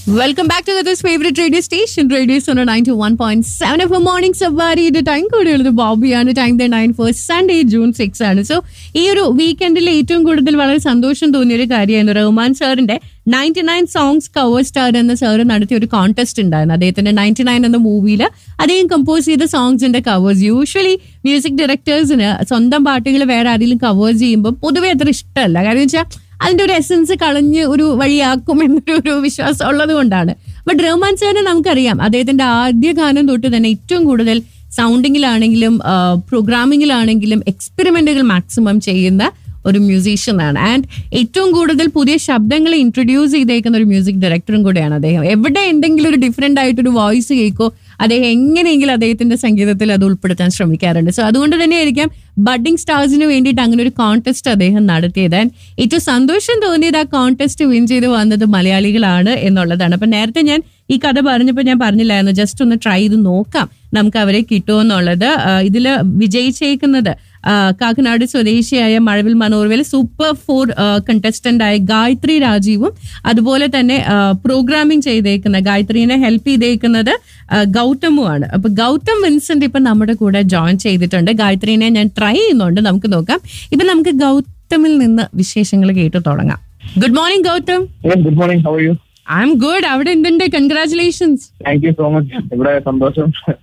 Welcome back to this favourite radio station radio സോണോ ninety one point seven F morning സവാരിയുടെ time കൂടിയുള്ളത് ബോബിയാണ് time the nine first Sunday June six ആണ് so ഈ ഒരു വീക്കെൻഡിൽ ഏറ്റവും കൂടുതൽ വളരെ സന്തോഷം തോന്നിയ ഒരു കാര്യമായിരുന്നു റഹ്മാൻ സാറിന്റെ ninety nine songs cover star എന്ന സാറ് നടത്തിയ ഒരു കോൺടെസ്റ്റ് ഉണ്ടായിരുന്നു അദ്ദേഹത്തിന്റെ നയൻറ്റി നയൻ എന്ന മൂവിയിൽ അദ്ദേഹം കമ്പോസ് ചെയ്ത സോങ്സിന്റെ കവേഴ്സ് യൂഷ്വലി മ്യൂസിക് ഡയറക്ടേഴ്സിന് സ്വന്തം പാട്ടുകൾ വേറെ ആരെങ്കിലും കവേഴ്സ് ചെയ്യുമ്പോൾ പൊതുവെ അത്ര ഇഷ്ടമല്ല കാരണം വെച്ചാൽ അതിന്റെ ഒരു എസൻസ് കളഞ്ഞ് ഒരു വഴിയാക്കും എന്നൊരു ഒരു വിശ്വാസം ഉള്ളത് കൊണ്ടാണ് ബട്ട് റഹ്മാൻ സാറിനെ നമുക്കറിയാം അദ്ദേഹത്തിന്റെ ആദ്യ ഗാനം തൊട്ട് തന്നെ ഏറ്റവും കൂടുതൽ സൗണ്ടിങ്ങിലാണെങ്കിലും പ്രോഗ്രാമിങ്ങിലാണെങ്കിലും എക്സ്പെരിമെന്റുകൾ മാക്സിമം ചെയ്യുന്ന ഒരു മ്യൂസീഷ്യൻ ആണ് ആൻഡ് ഏറ്റവും കൂടുതൽ പുതിയ ശബ്ദങ്ങളെ ഇൻട്രൊഡ്യൂസ് ചെയ്തേക്കുന്ന ഒരു മ്യൂസിക് ഡയറക്ടറും കൂടെയാണ് അദ്ദേഹം എവിടെ എന്തെങ്കിലും ഒരു ഡിഫറെന്റ് ആയിട്ടൊരു വോയിസ് കേൾക്കോ അദ്ദേഹം എങ്ങനെയെങ്കിലും അദ്ദേഹത്തിന്റെ സംഗീതത്തിൽ അത് ഉൾപ്പെടുത്താൻ ശ്രമിക്കാറുണ്ട് സോ അതുകൊണ്ട് തന്നെയായിരിക്കാം ബഡ്ഡിംഗ് സ്റ്റാർസിന് വേണ്ടിയിട്ട് അങ്ങനെ ഒരു കോൺടെസ്റ്റ് അദ്ദേഹം നടത്തിയത് ആൻഡ് ഏറ്റവും സന്തോഷം തോന്നിയത് ആ കോൺടെസ്റ്റ് വിൻ ചെയ്ത് വന്നത് മലയാളികളാണ് എന്നുള്ളതാണ് അപ്പൊ നേരത്തെ ഞാൻ ഈ കഥ പറഞ്ഞപ്പോൾ ഞാൻ പറഞ്ഞില്ലായിരുന്നു ജസ്റ്റ് ഒന്ന് ട്രൈ ചെയ്ത് നോക്കാം നമുക്ക് അവരെ കിട്ടുമോ എന്നുള്ളത് ഇതിൽ വിജയിച്ചേക്കുന്നത് ആ, കാക്കനാട് സ്വദേശിയായ Mazhavil Manorama super four contestant ആയ ഗായത്രി രാജീവും അതുപോലെ തന്നെ പ്രോഗ്രാമിംഗ് ചെയ്തേക്കുന്ന ഗായത്രീനെ ഹെൽപ്പ് ചെയ്തേക്കുന്നത് ആ, ഗൗതമുമാണ് അപ്പൊ ഗൗതം വിൻസെന്റ് ഇപ്പൊ നമ്മുടെ കൂടെ ജോയിൻ ചെയ്തിട്ടുണ്ട് ഗായത്രീനെ ഞാൻ ട്രൈ ചെയ്യുന്നുണ്ട് നമുക്ക് നോക്കാം ഇപ്പൊ നമുക്ക് ഗൗതമിൽ നിന്ന് വിശേഷങ്ങൾ കേട്ടു തുടങ്ങാം good morning Gautham good morning how you I'm good അവിടെ എന്തുണ്ട് congratulations thank you so much ഇവിടെ സന്തോഷം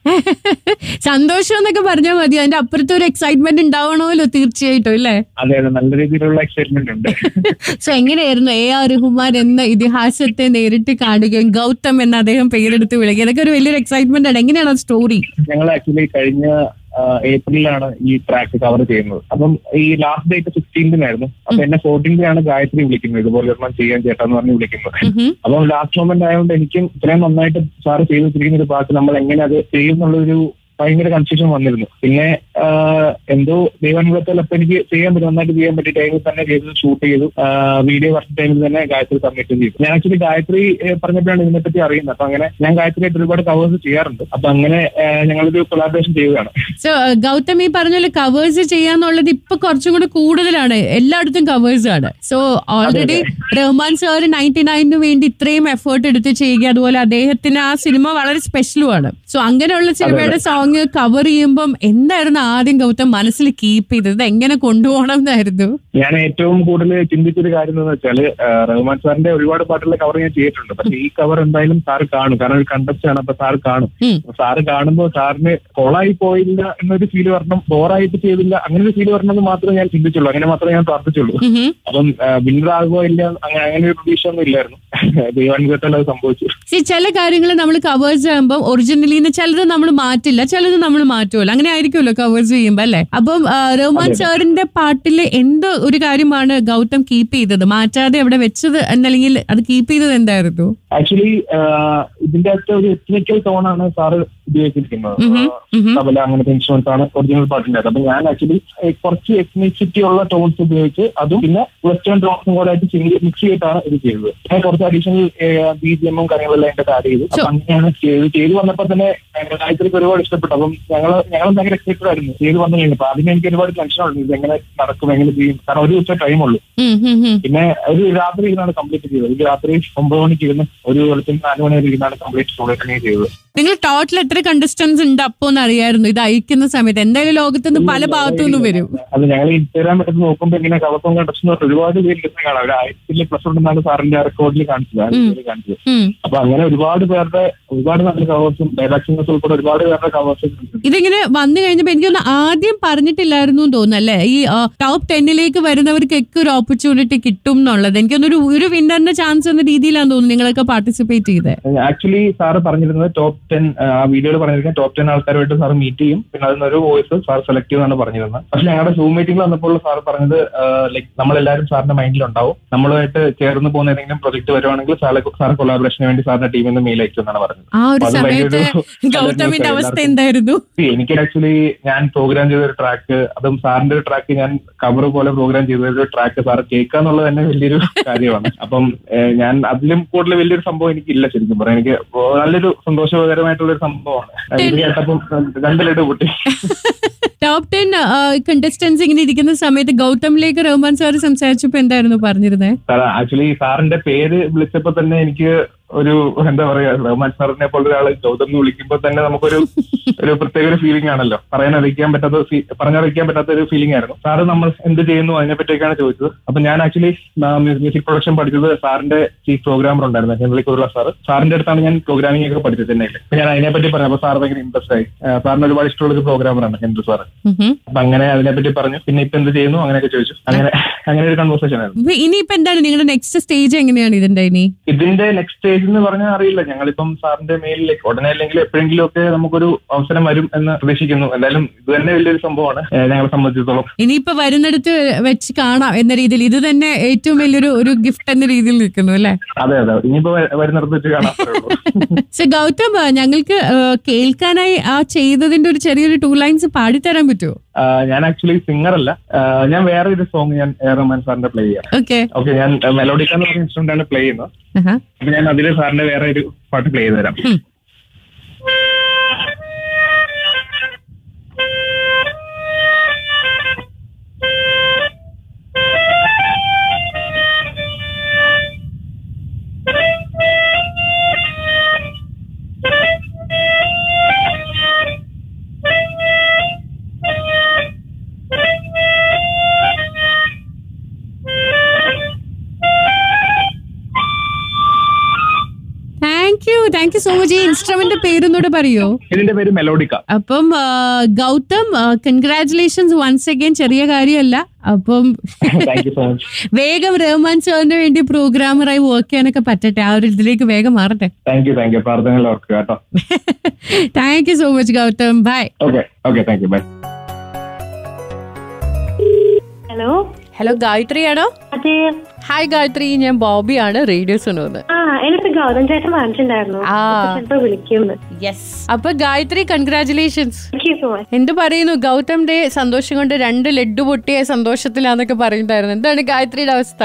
സന്തോഷം എന്നൊക്കെ പറഞ്ഞാൽ മതി അതിന്റെ അപ്പുറത്ത് ഒരു എക്സൈറ്റ്മെന്റ് ഉണ്ടാവണമല്ലോ തീർച്ചയായിട്ടും അല്ലേ അതെ അതെ നല്ല രീതിയിലുള്ള എക്സൈറ്റ്മെന്റ് ഉണ്ട് സോ എങ്ങനെയായിരുന്നു എ ആർ റഹ്മാൻ എന്ന ഇതിഹാസത്തെ നേരിട്ട് കാണുകയും ഗൗതം എന്ന അദ്ദേഹം പേരെടുത്ത് വിളിക്കുക ഇതൊക്കെ ഒരു വലിയൊരു എക്സൈറ്റ്മെന്റ് ആണ് എങ്ങനെയാണ് സ്റ്റോറി ഞങ്ങൾ ആക്ച്വലി കഴിഞ്ഞ ആ, ഏപ്രിലാണ് ഈ ട്രാക്ക് കവർ ചെയ്യുന്നത് അപ്പം ഈ ലാസ്റ്റ് ഡേറ്റ് സിക്സ്റ്റീൻത്തിനായിരുന്നു അപ്പൊ എന്നെ ഫോർട്ടീൻത്തിനാണ് ഗായത്രി വിളിക്കുന്നത് ഇതുപോലെ ഒരെണ്ണം ചെയ്യാൻ ചേട്ടാന്ന് പറഞ്ഞ് വിളിക്കുന്നത് അപ്പം ലാസ്റ്റ് മൊമെന്റ് ആയതുകൊണ്ട് എനിക്കും ഇത്രയും നന്നായിട്ട് സാറ് ചെയ്തു വെച്ചിരിക്കുന്ന ഒരു പാട്ട് നമ്മൾ എങ്ങനെ അത് ചെയ്യും എന്നുള്ളൊരു ഭയങ്കര കൺഫ്യൂഷൻ വന്നിരുന്നു പിന്നെ ആ, എന്തോ ദൈവാനുഭവത്തിൽ അപ്പൊ എനിക്ക് ചെയ്യാൻ പറ്റും നന്നായിട്ട് ചെയ്യാൻ പറ്റിയ ടൈമിൽ തന്നെ ചെയ്ത് ഷൂട്ട് ചെയ്തു വീഡിയോ വർഷ ടൈമിൽ തന്നെ ഗായത്രി സബ്മിറ്റ് ചെയ്തു ഞാൻ ആക്ച്വലി ഗായത്രി ഏ, പറഞ്ഞപ്പോഴാണ് ഇതിനെപ്പറ്റി അറിയുന്നത് അപ്പൊ അങ്ങനെ ഞാൻ ഗായത്രിയായിട്ട് ഒരുപാട് കവേഴ്സ് ചെയ്യാറുണ്ട് അപ്പൊ അങ്ങനെ ഏ, ഞങ്ങളൊരു കൊളാബറേഷൻ ചെയ്യുകയാണ് സോ ഗൗതം ഈ പറഞ്ഞ പോലെ കവേഴ്സ് ചെയ്യാന്നുള്ളത് ഇപ്പൊ കുറച്ചും കൂടെ കൂടുതലാണ് എല്ലായിടത്തും കവേഴ്സ് ആണ് so already Rahman sir ninety നയനിന് വേണ്ടി ഇത്രയും എഫേർട്ട് എടുത്ത് ചെയ്യുക അതുപോലെ അദ്ദേഹത്തിന് ആ സിനിമ വളരെ സ്പെഷ്യലും ആണ് സോ അങ്ങനെയുള്ള സിനിമയുടെ സോങ് കവർ ചെയ്യുമ്പം എന്തായിരുന്നു ആദ്യം ഗൗതം മനസ്സിൽ കീപ്പ് ചെയ്തത് ഇത് എങ്ങനെ കൊണ്ടുപോകണം എന്നായിരുന്നു ഞാൻ ഏറ്റവും കൂടുതൽ ചിന്തിച്ചൊരു കാര്യം എന്ന് വെച്ചാൽ റഹ്മാൻ സാറിന്റെ ഒരുപാട് പാട്ടുകൾ കവർ ഞാൻ ചെയ്തിട്ടുണ്ട് പക്ഷെ ഈ കവർ എന്തായാലും സാറ് കാണും കാരണം ഒരു കണ്ടസ്റ്റ് ആണ് അപ്പൊ സാറ് കാണും ഉം. അപ്പൊ സാറ് കാണുമ്പോൾ സാറിന് കൊളായി പോയില്ല എന്നൊരു ഫീല് വരണം ബോറായിട്ട് ചെയ്തില്ല അങ്ങനെ ഒരു ഫീല് വരണം എന്ന് മാത്രമേ ഞാൻ ചിന്തിച്ചുള്ളൂ അങ്ങനെ മാത്രമേ ഞാൻ പ്രാർത്ഥിച്ചുള്ളൂ ഉഹും. അപ്പം വിന്നർ ആകുമോ ഇല്ല അങ്ങനെ അങ്ങനെ ഒരു പ്രതീക്ഷ ഒന്നും ഇല്ലായിരുന്നു ദൈവാനുഭവത്തിൽ അത് സംഭവിച്ചു See, ചില കാര്യങ്ങൾ നമ്മൾ കവേഴ്സ് ചെയ്യുമ്പോൾ ഒറിജിനലിന്ന് ചിലത് നമ്മൾ മാറ്റില്ല ചിലത് നമ്മൾ മാറ്റുമല്ലോ അങ്ങനെ ആയിരിക്കുമല്ലോ കവേഴ്സ് ചെയ്യുമ്പോൾ അല്ലേ അപ്പം ആ, റഹ്മാൻ സാറിന്റെ പാട്ടിൽ എന്തോ ഒരു കാര്യമാണ് ഗൗതം കീപ്പ് ചെയ്തത് മാറ്റാതെ അവിടെ വെച്ചത് എന്നല്ലെങ്കിൽ അത് കീപ്പ് ചെയ്തത് എന്തായിരുന്നു ആക്ച്വലി ഇതിന്റെ അകത്ത് ഒരു എത്നിക്കൽ ടോണാണ് സാറ് ഉപയോഗിച്ചിരിക്കുന്നത് ഉഹും, ഉഹും. തബല അങ്ങനത്തെ ഇൻസ്ട്രുമെന്റ്സ് ആണ് ഒറിജിനൽ പാട്ടിന്റെ അകത്ത് അപ്പൊ ഞാൻ ആക്ച്വലി കുറച്ച് എത്നിസിറ്റി ഉള്ള ടോൺസ് ഉപയോഗിച്ച് അതും പിന്നെ വെസ്റ്റേൺ ടോൺസും കൂടെ ആയിട്ട് മിക്സ് ചെയ്തിട്ടാണ് ഇത് ചെയ്തത് ഞാൻ കുറച്ച് അഡീഷണൽ ബി ജി എമ്മും കാര്യങ്ങളെല്ലാം അതിന്റെ ആഡ് ചെയ്തു അപ്പൊ അങ്ങനെയാണ് ചെയ്ത് ചെയ്ത് വന്നപ്പോൾ തന്നെ ഗായത്രിക്ക് ഒരുപാട് ഇഷ്ടപ്പെട്ടു അപ്പം ഞങ്ങൾ ഞങ്ങൾ ഭയങ്കര എക്സൈറ്റഡ് ആയിരുന്നു ചെയ്ത് വന്നു കഴിഞ്ഞപ്പോൾ ആദ്യം എനിക്ക് ഒരുപാട് ടെൻഷൻ ഉണ്ട് ഇത് എങ്ങനെ നടക്കും എങ്ങനെ ചെയ്യും കാരണം ഒരു ദിവസം ടൈമുള്ളൂ ഉം, ഉം, ഉം. പിന്നെ ഒരു രാത്രി ഇരുന്നാണ് കംപ്ലീറ്റ് ചെയ്തത് ഒരു രാത്രി ഒമ്പത് മണിക്ക് ഇരുന്ന് ഒരു വെളുപ്പിന് നാല് മണി വരെ ഇരുന്നാണ് കംപ്ലീറ്റ് സ്റ്റോറി ചെയ്തത് നിങ്ങൾ ടോട്ടൽ എത്ര കണ്ടസ്റ്റൻസ് ഉണ്ട് അപ്പോ എന്ന് അറിയായിരുന്നു ഇത് അയക്കുന്ന സമയത്ത് എന്തായാലും ലോകത്തുനിന്ന് പല ഭാഗത്തു നിന്നും വരും അത് ഞങ്ങൾ ഇൻസ്റ്റാഗ്രാം എടുത്ത് നോക്കുമ്പോൾ ഇങ്ങനെ കവസം കണ്ടസ്റ്റ് ഒരുപാട് പേര് ഇരുന്ന് കാണാം ഒരു ആയിരത്തിൽ പ്ലസ് ഉണ്ടെന്നാണ് സാറിന്റെ റെക്കോർഡിൽ കാണിച്ചത് ആ വീഡിയോയിൽ കാണിച്ചത് ഉം. അപ്പൊ അങ്ങനെ ഒരുപാട് പേരുടെ ഒരുപാട് നല്ല കവേഴ്സും ഡയറക്ട് സിംഗേഴ്സ് ഉൾപ്പെടെ ഒരുപാട് പേരുടെ കവേഴ്സും ഇതിങ്ങനെ വന്നു കഴിഞ്ഞപ്പോ എനിക്കൊന്ന് ആദ്യം പറഞ്ഞിട്ടില്ലായിരുന്നു എന്ന് തോന്നുന്നു അല്ലേ ഈ ടോപ്പ് ടെന്നിലേക്ക് വരുന്നവർക്കൊക്കെ ഒരു ഓപ്പർച്യൂണിറ്റി കിട്ടും എന്നുള്ളത് എനിക്കൊന്നൊരു ഒരു വിന്നറിന്റെ ചാൻസ് എന്ന രീതിയിലാന്ന് തോന്നുന്നു നിങ്ങളൊക്കെ പാർട്ടിസിപ്പേറ്റ് ചെയ്തത് ആക്ച്വലി സാറ് പറഞ്ഞിരുന്നത് ടോപ്പ് ടെൻ ആ വീഡിയോയിൽ പറഞ്ഞിരിക്കുന്നത് ടോപ്പ് ടെൻ ആൾക്കാരുമായിട്ട് സാർ മീറ്റ് ചെയ്യും പിന്നെ അതിനൊരു വോയിസ് സാർ സെലക്ട് ചെയ്യുമെന്നാണ് പറഞ്ഞിരുന്നത് പക്ഷെ ഞങ്ങളുടെ സൂം മീറ്റിംഗിൽ വന്നപ്പോൾ സാർ പറഞ്ഞത് ലൈക്ക് നമ്മളെല്ലാവരും സാറിന്റെ മൈൻഡിൽ ഉണ്ടാവും നമ്മളുമായിട്ട് ചേർന്ന് പോകുന്ന ഏതെങ്കിലും പ്രൊജക്ട് വരുവാണെങ്കിൽ സാറെ സാർ കൊളാബറേഷന് വേണ്ടി സാറിന്റെ ടീമിൽ നിന്ന് മെയിൽ അയക്കും എന്നാണ് പറഞ്ഞത് ആ ഒരു അത് സമയത്ത് ഭയങ്കര ഒരു ഗൗതമിന്റെ അവസ്ഥ എല്ലാവർക്കും- എന്തായിരുന്നു എനിക്ക് ആക്ച്വലി ഞാൻ പ്രോഗ്രാം ചെയ്ത ഒരു ട്രാക്ക് അതും സാറിന്റെ ഒരു ട്രാക്ക് ഞാൻ കവർ പോലെ പ്രോഗ്രാം ചെയ്ത ഒരു ട്രാക്ക് സാർ കേൾക്കുക എന്നുള്ളത് തന്നെ വലിയൊരു കാര്യമാണ് അപ്പം ഏഹ്, ഞാൻ അതിലും കൂടുതൽ വലിയൊരു സംഭവം എനിക്കില്ല ശരിക്കും പറയാം എനിക്ക് നല്ലൊരു സന്തോഷകരമായിട്ടുള്ള ഒരു സംഭവമാണ് ഇത് കേട്ടപ്പം രണ്ട് ലഡു പൊട്ടി ടോപ്പ് ടെൻ കണ്ടസ്റ്റൻസ് ഇങ്ങനെ ഇരിക്കുന്ന സമയത്ത് ഗൗതമിലേക്ക് റഹ്മാൻ സാർ സംസാരിച്ചപ്പോ എന്തായിരുന്നു പറഞ്ഞിരുന്നത് ആക്ച്വലി സാറിന്റെ പേര് വിളിച്ചപ്പോ തന്നെ എനിക്ക് ഒരു എന്താ പറയാ റഹ്മാൻ സാറിനെ പോലെ ഒരാൾ ഗൗതം എന്ന് വിളിക്കുമ്പോൾ തന്നെ നമുക്കൊരു ഒരു പ്രത്യേക ഒരു ഫീലിംഗ് ആണല്ലോ പറയാനറിയിക്കാൻ പറ്റാത്ത ഫീ- പറഞ്ഞറിയിക്കാൻ പറ്റാത്ത ഒരു ഫീലിംഗ് ആയിരുന്നു സാറ് നമ്മൾ എന്ത് ചെയ്യുന്നു അതിനെ പറ്റിയൊക്കെയാണ് ചോദിച്ചത് അപ്പൊ ഞാൻ ആക്ച്വലി മ്യൂസിക് പ്രൊഡക്ഷൻ പഠിച്ചത് സാറിന്റെ ചീഫ് പ്രോഗ്രാമർ ഉണ്ടായിരുന്നു ഹെൻറി കുറുള്ള സാർ സാറിന്റെ അടുത്താണ് ഞാൻ പ്രോഗ്രാമിംഗ് ഒക്കെ പഠിച്ചത് ചെന്നൈയിൽ അപ്പൊ ഞാൻ അതിനെ പറ്റി പറഞ്ഞു അപ്പൊ സാർ ഭയങ്കര ഇൻട്രസ്റ്റ് ആയി ആ, സാറിന് ഒരുപാട് ഇഷ്ടമുള്ള ഒരു പ്രോഗ്രാമറാണ് ഹെൻറി സാർ ഉം. അപ്പൊ അങ്ങനെ അതിനെപ്പറ്റി പറഞ്ഞു പിന്നെ ഇപ്പൊ എന്ത് ചെയ്യുന്നു അങ്ങനെയൊക്കെ ചോദിച്ചു അങ്ങനെ അങ്ങനെ ഒരു കൺവെർസേഷൻ ആയിരുന്നു അപ്പൊ ഇനിയിപ്പോ എന്താണ് നിങ്ങളുടെ നെക്സ്റ്റ് സ്റ്റേജ് എങ്ങനെയാണ് ഇതിന്റെ ഇനി ഇതിന്റെ നെക്സ്റ്റ് സ്റ്റേജ് എന്ന് പറഞ്ഞാൽ അറിയില്ല ഞങ്ങളിപ്പം സാറിന്റെ മെയിലിലേക്ക് ഉടനെ അല്ലെങ്കിൽ എപ്പോഴെങ്കിലും ഒക്കെ നമുക്കൊരു അവസരം വരും എന്ന് പ്രതീക്ഷിക്കുന്നു എന്തായാലും ഇത് തന്നെ വലിയൊരു സംഭവമാണ് ഏഹ് ഞങ്ങളെ സംബന്ധിച്ചിടത്തോളം ഇനിയിപ്പോ വരുന്നിടത്ത് വെച്ച് കാണാം എന്ന രീതിയിൽ ഇത് തന്നെ ഏറ്റവും വലിയൊരു ഒരു ഗിഫ്റ്റ് എന്ന രീതിയിൽ നിൽക്കുന്നു അല്ലെ അതെ അതെ ഇനിയിപ്പോ വ- വരുന്നിടത്ത് വെച്ച് കാണാൻ സോ ഗൗതം ആ, ഞങ്ങൾക്ക് ആ, കേൾക്കാനായി ആ ചെയ്തതിന്റെ ഒരു ചെറിയൊരു ടൂ ലൈൻസ് പാടിത്തരാൻ പറ്റുമോ ഞാൻ ആക്ച്വലി സിംഗർ അല്ല ആ, ഞാൻ വേറെ ഒരു സോങ് ഞാൻ എ റഹ്മാൻ സാറിന്റെ പ്ലേ ചെയ്യാം ഓക്കെ ഓക്കെ ഞാൻ മെലോഡിക്ക എന്ന് പറഞ്ഞ ഇൻസ്ട്രുമെന്റ് ആണ് പ്ലേ ചെയ്യുന്നത് അപ്പൊ ഞാൻ അതിൽ സാറിന്റെ വേറെ ഒരു പാട്ട് പ്ലേ ചെയ്ത് തരാം ഉം. Thank you thank you so much ഈ ഇൻസ്ട്രുമെന്റ് പേരൊന്നുകൂടെ പറയോ ഇതിന്റെ പേര് മെലോഡിക്ക അപ്പം ആ, ഗൗതം കൺഗ്രാറ്റുലേഷൻസ് വൺസ് അഗൈൻ ചെറിയ കാര്യമല്ല അപ്പം താങ്ക് യു സോ മച്ച് വേഗം റഹ്മാൻ സാറിന് വേണ്ടി പ്രോഗ്രാമറായി വർക്ക് ചെയ്യാനൊക്കെ പറ്റട്ടെ ആ ഒരു ഇതിലേക്ക് വേഗം മാറട്ടെ താങ്ക് യു താങ്ക് യു പ്രാർത്ഥനകൾ ഓർക്കുക കേട്ടോ thank you so much Gautham bye okay okay thank you bye hello hello Gayathri ആണോ അതെ ഹായ് ഗായത്രി ഞാൻ ബോബിയാണ് റേഡിയോ സുനോന്ന് ആ എന്നിട്ട് ഗൗതം ചേട്ടൻ വാങ്ങിച്ചിട്ടുണ്ടായിരുന്നു ആ. ചിലപ്പോ വിളിക്കുന്നു യെസ് അപ്പൊ Gayathri congratulations thank you so much എന്ത് പറയുന്നു ഗൗതം ഡേ സന്തോഷം കൊണ്ട് രണ്ട് ലഡ്ഡു പൊട്ടിയ സന്തോഷത്തിലാന്നൊക്കെ പറയുന്നുണ്ടായിരുന്നു എന്താണ് ഗായത്രിയുടെ അവസ്ഥ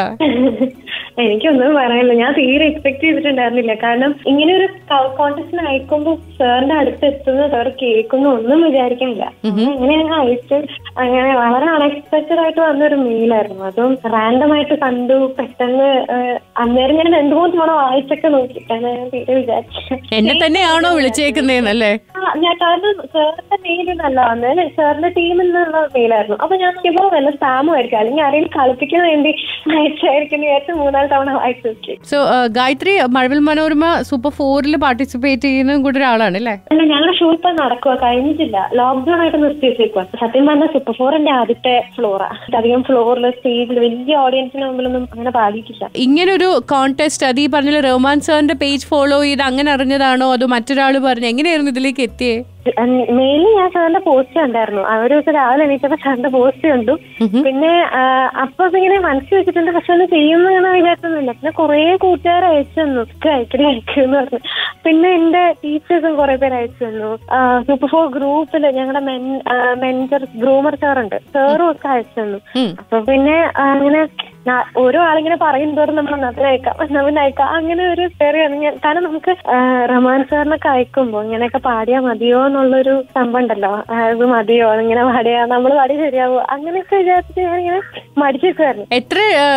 എനിക്കൊന്നും പറയാനില്ല ഞാൻ തീരെ എക്സ്പെക്ട് ചെയ്തിട്ടുണ്ടായിരുന്നില്ല കാരണം ഇങ്ങനെ ഒരു കോൺടെസ്റ്റിന് അയക്കുമ്പോൾ സാറിന്റെ അടുത്ത് എത്തുന്നത് അവർ കേൾക്കുന്നു ഒന്നും വിചാരിക്കാനില്ല അങ്ങനെ അങ്ങ് അയച്ച് അങ്ങനെ വളരെ അൺഎക്സ്പെക്ടഡ് ആയിട്ട് വന്നൊരു മെയിലായിരുന്നു അതും റാൻഡം ആയിട്ട് കണ്ടു പെട്ടെന്ന് ഏഹ്, അന്നേരം ഞാൻ രണ്ടു മൂന്ന് തവണ വായിച്ചൊക്കെ നോക്കിയിട്ടാണ് ഞാൻ തീരെ വിചാരിച്ചത് എന്നെ തന്നെയാണോ വിളിച്ചേക്കുന്നതെന്നല്ലേ ആ, ഞാൻ കാരണം സാറിന്റെ മെയിൽ നല്ല വന്നത് സാറിന്റെ ടീമിൽ നിന്നുള്ള മെയിലായിരുന്നു അപ്പൊ ഞാൻ നോക്കിയപ്പോ വല്ല സ്പാമും ആയിരിക്കും അല്ലെങ്കിൽ ആരെങ്കിലും കളിപ്പിക്കാൻ വേണ്ടി അയച്ചായിരിക്കും വിചാരിച്ച് മൂന്നാല് തവണ വായിച്ചു നോക്കി സോ ഗായത്രി മഴവിൽ മനോരമ സൂപ്പർ ഫോറിൽ പാർട്ടിസിപ്പേറ്റ് ചെയ്യുന്നതും കൂടെ ഒരാളാണ് അല്ലേ അല്ല ഞങ്ങളുടെ ഷൂ ഇപ്പൊ നടക്കുക കഴിഞ്ഞിട്ടില്ല ലോക്ക്ഡൌൺ ആയിട്ട് നിർത്തി വെച്ചേക്കുക സത്യം പറഞ്ഞാൽ സൂപ്പർ ഫോറിന്റെ ആദ്യത്തെ ഫ്ലോറാ അധികം ഫ്ലോറിൽ സ്റ്റേജിൽ വലിയ ഓഡിയൻസിന് മുമ്പിലൊന്നും അങ്ങനെ പാടിയിട്ടില്ല ഇങ്ങനൊരു കോൺടെസ്റ്റ് അത് ഈ പറഞ്ഞ റഹ്മാൻ സാറിന്റെ പേജ് ഫോളോ ചെയ്ത് അങ്ങനെ അറിഞ്ഞതാണോ അതോ മറ്റൊരാൾ പറഞ്ഞു എങ്ങനെയായിരുന്നു ഇതിലേക്ക് എത്തിയേ മെയിലിൽ ഞാൻ സാറിന്റെ പോസ്റ്റ് കണ്ടായിരുന്നു ആ ഒരു ദിവസം രാവിലെ എണീറ്റപ്പോ സാറിന്റെ പോസ്റ്റ് കണ്ടു പിന്നെ ആ, അപ്പൊ ഇങ്ങനെ മനസ്സിൽ വെച്ചിട്ടുണ്ട് പക്ഷെ ഒന്ന് ചെയ്യുമെന്ന് വിചാരിച്ചൊന്നുമില്ല പിന്നെ കുറെ കൂട്ടുകാർ അയച്ചു തന്നു ഒക്കെ അയക്കടി അയക്കുമെന്ന് പറഞ്ഞു പിന്നെ എന്റെ ടീച്ചേഴ്സും കുറെ പേര് അയച്ചു തന്നു സൂപ്പർ ഫോർ ഗ്രൂപ്പിൽ ഞങ്ങളുടെ മെൻ മെന്റർ ഗ്രൂമർ സാറുണ്ട് സാറും ഒക്കെ അയച്ചു തന്നു ഉം. അപ്പൊ പിന്നെ ആ, അങ്ങനെ ഞാ- ഓരോ ആളിങ്ങനെ പറയും തോറും നമ്മൾ നവീൻ അയക്കാം നവീൻ അയക്കാം അങ്ങനെ ഒരു പേരെയാണ് ഞാൻ കാരണം നമുക്ക് ആ, റഹ്മാൻ സാറിനൊക്കെ അയക്കുമ്പോ ഇങ്ങനെയൊക്കെ പാടിയാ മതിയോ എന്നുള്ളൊരു സംഭവം ഉണ്ടല്ലോ ആ, ഇത് മതിയോ ഇങ്ങനെ പാടിയാ നമ്മൾ പാടി ശരിയാവോ അങ്ങനെയൊക്കെ വിചാരിച്ചിട്ട് ഞാനിങ്ങനെ മടിച്ചു വെക്കുമായിരുന്നു എത്ര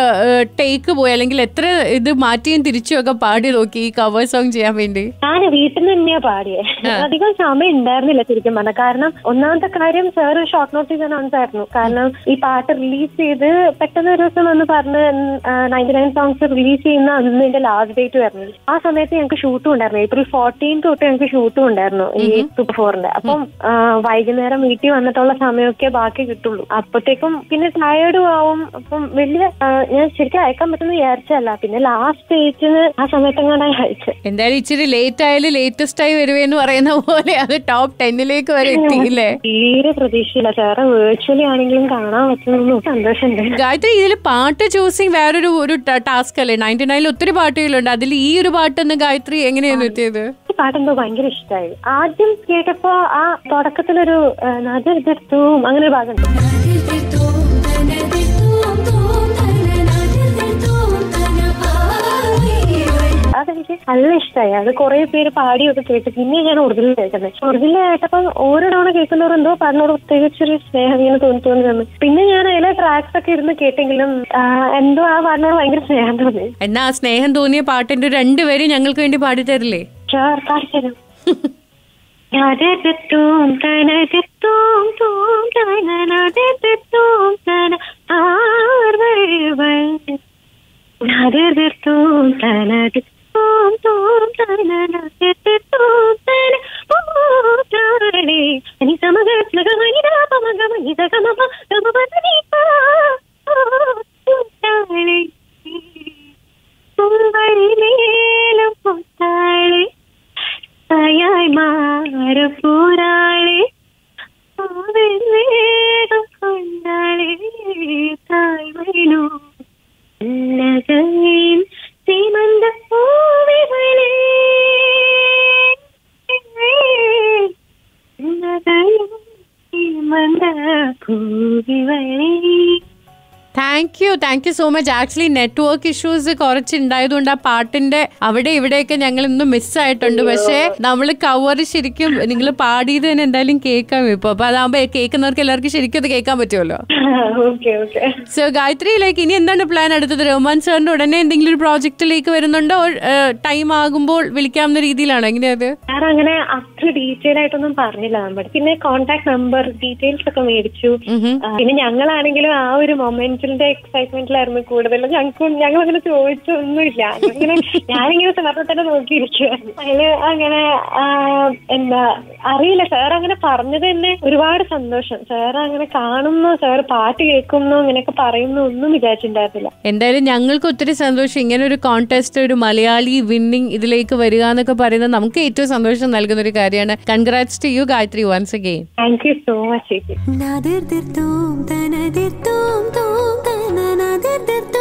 ടേക്ക് പോയി അല്ലെങ്കിൽ എത്ര ഇത് മാറ്റിയും തിരിച്ചും ഒക്കെ പാടി നോക്കി ഈ കവർ സോങ് ചെയ്യാൻ വേണ്ടി ഞാൻ വീട്ടിൽ നിന്ന് തന്നെയാ പാടിയേ അധികം സമയം ഉണ്ടായിരുന്നില്ല ശരിക്കും പറഞ്ഞാൽ കാരണം ഒന്നാമത്തെ കാര്യം സാർ ഷോർട്ട് നോട്ടീസ് അനൗൺസ് ആയിരുന്നു കാരണം ഈ പാട്ട് റിലീസ് ചെയ്ത് പെട്ടെന്ന് ഒരു ദിവസം വന്ന് പറഞ്ഞ് നയൻറ്റി നയൻ സോങ്സ് റിലീസ് ചെയ്യുന്ന അന്ന് എന്റെ ലാസ്റ്റ് ഡേറ്റ് വരുന്നത് ആ സമയത്ത് ഞങ്ങൾക്ക് ഷൂട്ടും ഉണ്ടായിരുന്നു ഏപ്രിൽ ഫോർട്ടീൻ തൊട്ട് ഞങ്ങൾക്ക് ഷൂട്ടും ഉണ്ടായിരുന്നു ഈ സൂപ്പർ ഫോറിന്റെ അപ്പം ആ, വൈകുന്നേരം വീട്ടിൽ വന്നിട്ടുള്ള സമയമൊക്കെ ബാക്കി കിട്ടുള്ളൂ അപ്പത്തേക്കും പിന്നെ ടയേർഡും ആവും അപ്പം വലിയ ആ, ഞാൻ ശരിക്കും അയക്കാൻ പറ്റുമെന്ന് വിചാരിച്ചല്ല പിന്നെ ലാസ്റ്റ് ഡേറ്റിന് ആ സമയത്തെങ്ങാണ്ടായി അയച്ചത് എന്തായാലും ഇച്ചിരി ലേറ്റ് ആയാലും ലേറ്റസ്റ്റ് ആയി വരുവേന്ന് പറയുന്ന പോലെ അത് ടോപ്പ് ടെന്നിലേക്ക് വരെ എത്തിയില്ലേ തീരെ പ്രതീക്ഷയില്ല സാറ് വേർച്വലി ആണെങ്കിലും കാണാൻ പറ്റുന്നു സന്തോഷമുണ്ട് ഗായത്രി ഇതിൽ പാട്ട് ചൂസിങ് വേറൊരു ഒരു ടാസ്ക് അല്ലേ നയൻറ്റി നയനിൽ ഒത്തിരി പാട്ടുകളുണ്ട് അതിൽ ഈ ഒരു പാട്ടൊന്ന് ഗായത്രി എങ്ങനെയായിരുന്നു എത്തിയത് ഈ പാട്ടെന്തോ ഭയങ്കര ഇഷ്ടമായി ആദ്യം കേട്ടപ്പോ ആ തുടക്കത്തിലൊരു ആ, നദിർത്തും അങ്ങനെ ഒരു ഭാഗമുണ്ട് അത് എനിക്ക് നല്ല ഇഷ്ടമായി അത് കുറെ പേര് പാടിയൊക്കെ കേട്ട് പിന്നെ ഞാൻ ഒറിജിനൽ കേൾക്കുന്നത് ഒറിജിനൽ കേട്ടപ്പം ഓരോ തവണ കേൾക്കുന്നവർ എന്തോ പാടിനോട് പ്രത്യേകിച്ചൊരു സ്നേഹം ഇങ്ങനെ തോന്നി തോന്നി തന്നു പിന്നെ ഞാൻ അതിലെ ട്രാക്സ് ഒക്കെ ഇരുന്ന് കേട്ടെങ്കിലും ആ, എന്തോ ആ പാടിനോട് ഭയങ്കര സ്നേഹം തോന്നി എന്നാ ആ സ്നേഹം തോന്നിയ പാട്ടിന്റെ ഒരു രണ്ടുപേരും ഞങ്ങൾക്ക് വേണ്ടി പാടിത്തരില്ലേ ഷുവർ പാടിത്തരും ഞാനെത്തും തനകത്തും തൂം തനനതെത്തും തന ആർവഴിവൾ ഞാനെത്തും തനകത്തും തൂം തനനതെത്തും തന പൂത്താളി അനി സമഗ സ്നഗമനി രാപമഗമനി ദഗമപ ഗമപദനി പാ പൂത്താളി പൂവഴിമേലും പൂത്താളി തായായി മാറപ്പൂരാളി വേഗം കൊണ്ടാളി തായ് വരൂ നഗയിൽ സീമന്ത പൂവികളെ നഗയിൽ സീമന്ത പൂവികളെ thank you thank you so much actually network issues കുറച്ച് ഉണ്ടായതുകൊണ്ട് ആ പാട്ടിന്റെ അവിടെ ഇവിടെയൊക്കെ ഞങ്ങൾ ഇന്ന് മിസ്സായിട്ടുണ്ട് പക്ഷേ നമ്മൾ കവർ ശരിക്കും നിങ്ങൾ പാടിയത് തന്നെ എന്തായാലും കേൾക്കാം ഇപ്പൊ അപ്പൊ അതാകുമ്പോ കേൾക്കുന്നവർക്ക് എല്ലാവർക്കും ശരിക്കും അത് കേൾക്കാൻ പറ്റുമല്ലോ ഓക്കെ ഓക്കെ സോ ഗായത്രിയിലേക്ക് ഇനി എന്താണ് പ്ലാൻ അടുത്തത് റഹ്മാൻ സാറിന്റെ ഉടനെ എന്തെങ്കിലും ഒരു പ്രോജക്റ്റിലേക്ക് വരുന്നുണ്ടോ ടൈം ആകുമ്പോൾ വിളിക്കാവുന്ന രീതിയിലാണോ എങ്ങനെയത് സാർ അങ്ങനെ അത്ര ഡീറ്റെയിൽ ആയിട്ടൊന്നും പറഞ്ഞില്ല നമ്മുടെ പിന്നെ കോണ്ടാക്ട് നമ്പർ ഡീറ്റെയിൽസ് ഒക്കെ മേടിച്ചു ആ, പിന്നെ ഞങ്ങളാണെങ്കിലും ആ ഒരു മൊമെന്റിന്റെ എക്സൈറ്റ്മെന്റിലായിരുന്നു കൂടുതലും ഞങ്ങൾക്ക് ഞങ്ങൾ അങ്ങനെ ചോദിച്ചൊന്നുമില്ല അങ്ങനെ ഞാനിങ്ങനെ സാറിനെ തന്നെ നോക്കിയിരിക്കുവായിരുന്നു അതില് അങ്ങനെ ആ, എന്താ അറിയില്ല സാർ അങ്ങനെ പറഞ്ഞത് തന്നെ ഒരുപാട് സന്തോഷം സാർ അങ്ങനെ കാണുന്നു സാർ പാട്ട് കേൾക്കുന്നു ഇങ്ങനെയൊക്കെ പറയുന്നു ഒന്നും വിചാരിച്ചിട്ടുണ്ടായിരുന്നില്ല എന്തായാലും ഞങ്ങൾക്ക് ഒത്തിരി സന്തോഷം ഇങ്ങനെ ഒരു കോൺടെസ്റ്റ് ഒരു മലയാളി വിന്നിങ് ഇതിലേക്ക് വരിക എന്നൊക്കെ പറയുന്നത് നമുക്ക് ഏറ്റവും സന്തോഷം നൽകുന്ന ഒരു കാര്യമാണ് congrats to you Gayathri once again thank you so much ചേച്ചി നാദിർ ദിർ തൂം തന ദിർ തൂം തൂം തന നാദിർ ദിർ